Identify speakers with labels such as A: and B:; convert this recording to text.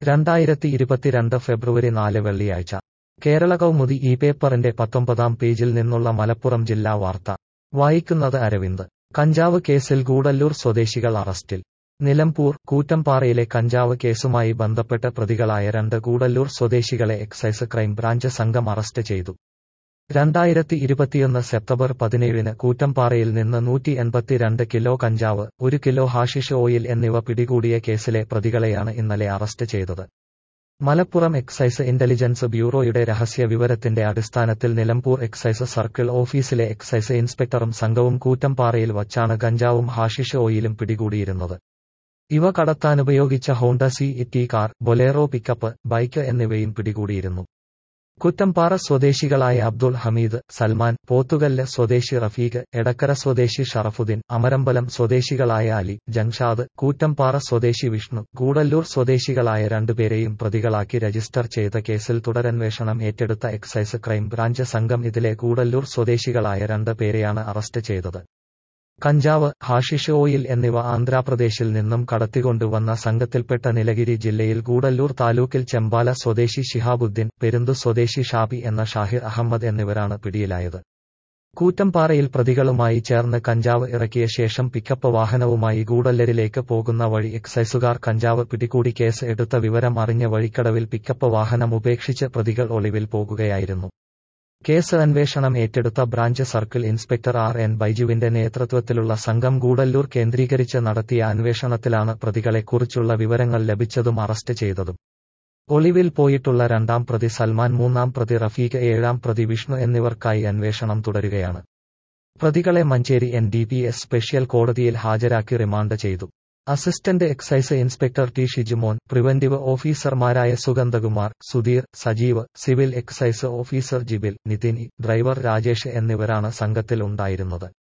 A: രണ്ടായിരത്തി ഇരുപത്തിരണ്ട് ഫെബ്രുവരി നാല് വെള്ളിയാഴ്ച കേരള കൗമുദി ഈ പേപ്പറിന്റെ പത്തൊമ്പതാം പേജിൽ നിന്നുള്ള മലപ്പുറം ജില്ലാ വാർത്ത വായിക്കുന്നത് അരവിന്ദ് കഞ്ചാവ് കേസിൽ ഗൂഡല്ലൂർ സ്വദേശികൾ അറസ്റ്റിൽ നിലമ്പൂർ കൂറ്റംപാറയിലെ കഞ്ചാവ് കേസുമായി ബന്ധപ്പെട്ട് പ്രതികളായ രണ്ട് ഗൂഡല്ലൂർ സ്വദേശികളെ എക്സൈസ് ക്രൈം ബ്രാഞ്ച് സംഘം അറസ്റ്റ് ചെയ്തു രണ്ടായിരത്തി ഇരുപത്തിയൊന്ന് സെപ്റ്റംബർ പതിനേഴിന് കൂറ്റംപാറയിൽ നിന്ന് നൂറ്റി എൺപത്തിരണ്ട് കിലോ കഞ്ചാവ് ഒരു കിലോ ഹാഷിഷ് ഓയിൽ എന്നിവ പിടികൂടിയ കേസിലെ പ്രതികളെയാണ് ഇന്നലെ അറസ്റ്റ് ചെയ്തത് മലപ്പുറം എക്സൈസ് ഇന്റലിജൻസ് ബ്യൂറോയുടെ രഹസ്യ വിവരത്തിന്റെ അടിസ്ഥാനത്തിൽ നിലമ്പൂർ എക്സൈസ് സർക്കിൾ ഓഫീസിലെ എക്സൈസ് ഇൻസ്പെക്ടറും സംഘവും കൂറ്റംപാറയിൽ വച്ചാണ് ഗഞ്ചാവും ഹാഷിഷ് ഓയിലും പിടികൂടിയിരുന്നത് ഇവ കടത്താനുപയോഗിച്ച Honda C T car Bolero pickup bike എന്നിവയും പിടികൂടിയിരുന്നു കുറ്റംപാറ സ്വദേശികളായ അബ്ദുൾ ഹമീദ് സൽമാൻ പോത്തുകല്ല് സ്വദേശി റഫീഖ് എടക്കര സ്വദേശി ഷറഫുദ്ദീൻ അമരമ്പലം സ്വദേശികളായ അലി ജംഷാദ് കൂറ്റംപാറ സ്വദേശി വിഷ്ണു ഗൂഡല്ലൂർ സ്വദേശികളായ രണ്ടുപേരെയും പ്രതികളാക്കി രജിസ്റ്റർ ചെയ്ത കേസിൽ തുടരന്വേഷണം ഏറ്റെടുത്ത എക്സൈസ് ക്രൈം ബ്രാഞ്ച് സംഘം ഇതിലെ ഗൂഡല്ലൂർ സ്വദേശികളായ രണ്ട് പേരെയാണ് അറസ്റ്റ് ചെയ്തത് കഞ്ചാവ് ഹാഷിഷ് ഓയിൽ എന്നിവ ആന്ധ്രാപ്രദേശിൽ നിന്നും കടത്തിക്കൊണ്ടുവന്ന സംഘത്തിൽപ്പെട്ട നിലഗിരി ജില്ലയിൽ ഗൂഡല്ലൂർ താലൂക്കിൽ ചെമ്പാല സ്വദേശി ശിഹാബുദ്ദീൻ പെരുന്തു സ്വദേശി ഷാബി എന്ന ഷാഹിർ അഹമ്മദ് എന്നിവരാണ് പിടിയിലായത് കൂറ്റംപാറയിൽ പ്രതികളുമായി ചേർന്ന് കഞ്ചാവ് ഇറക്കിയ ശേഷം പിക്കപ്പ് വാഹനവുമായി ഗൂഡല്ലരിലേക്ക് പോകുന്ന വഴി എക്സൈസുകാർ കഞ്ചാവ് പിടികൂടി കേസ് എടുത്ത വിവരം അറിഞ്ഞ വഴിക്കടവിൽ പിക്കപ്പ് വാഹനം ഉപേക്ഷിച്ച് പ്രതികൾ ഒളിവിൽ പോകുകയായിരുന്നു കേസ് അന്വേഷണം ഏറ്റെടുത്ത branch circle inspector R N ബൈജുവിന്റെ നേതൃത്വത്തിലുള്ള സംഘം ഗൂഡല്ലൂർ കേന്ദ്രീകരിച്ച് നടത്തിയ അന്വേഷണത്തിലാണ് പ്രതികളെക്കുറിച്ചുള്ള വിവരങ്ങൾ ലഭിച്ചതും അറസ്റ്റ് ചെയ്തതും ഒളിവിൽ പോയിട്ടുള്ള രണ്ടാം പ്രതി സൽമാൻ മൂന്നാം പ്രതി റഫീഖ് ഏഴാം പ്രതി വിഷ്ണു എന്നിവർക്കായി അന്വേഷണം തുടരുകയാണ് പ്രതികളെ Manjeri N D P S special കോടതിയിൽ ഹാജരാക്കി റിമാൻഡ് ചെയ്തു assistant excise inspector T Shijumon preventive ഓഫീസർമാരായ Sugandhakumar Sudheer Sajeev civil excise officer Jibil Nithin driver Rajesh എന്നിവരാണ് സംഘത്തിൽ ഉണ്ടായിരുന്നത്